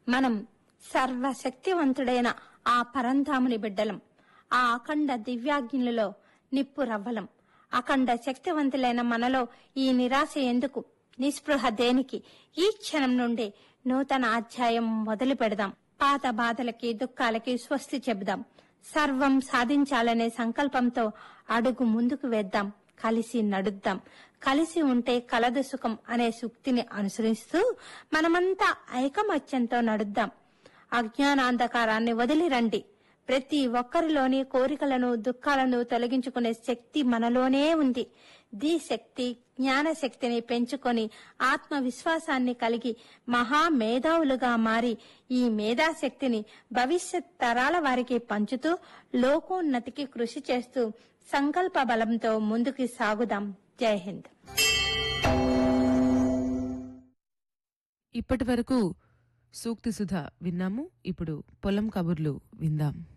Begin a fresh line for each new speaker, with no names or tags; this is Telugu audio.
మనం సర్వశక్తివంతుడైన ఆ పరంధాముని బిడ్డలం ఆ అఖండ దివ్యాగ్నులలో నిప్పు రవ్వలం అఖండ శక్తివంతులైన మనలో ఈ నిరాశ ఎందుకు నిస్పృహ దేనికి ఈ క్షణం నుండి నూతన అధ్యాయం మొదలు పెడదాం పాత బాధలకి దుఃఖాలకి స్వస్తి చెబుదాం సర్వం సాధించాలనే సంకల్పంతో అడుగు ముందుకు వేద్దాం కలిసి నడుద్దాం కలిసి ఉంటే కలదు సుఖం అనే సూక్తిని అనుసరిస్తూ మనమంతా ఐకమత్యంతో నడుద్దాం అజ్ఞానాంధకారాన్ని వదిలిరండి ప్రతి ఒక్కరిలోని కోరికలను దుఃఖాలను తొలగించుకునే శక్తి మనలోనే ఉంది దీ శక్తి జ్ఞాన శక్తిని పెంచుకొని ఆత్మవిశ్వాసాన్ని కలిగి మహా మేధావులుగా మారి ఈ మేధాశక్తిని భవిష్యత్ తరాల వారికి పంచుతూ లోకోన్నతికి కృషి చేస్తూ సంకల్ప బలంతో ముందుకు సాగుదాం జై హింద్
ఇప్పటి వరకు సూక్తి సుధ విన్నాము ఇప్పుడు పొలం కబుర్లు విందాం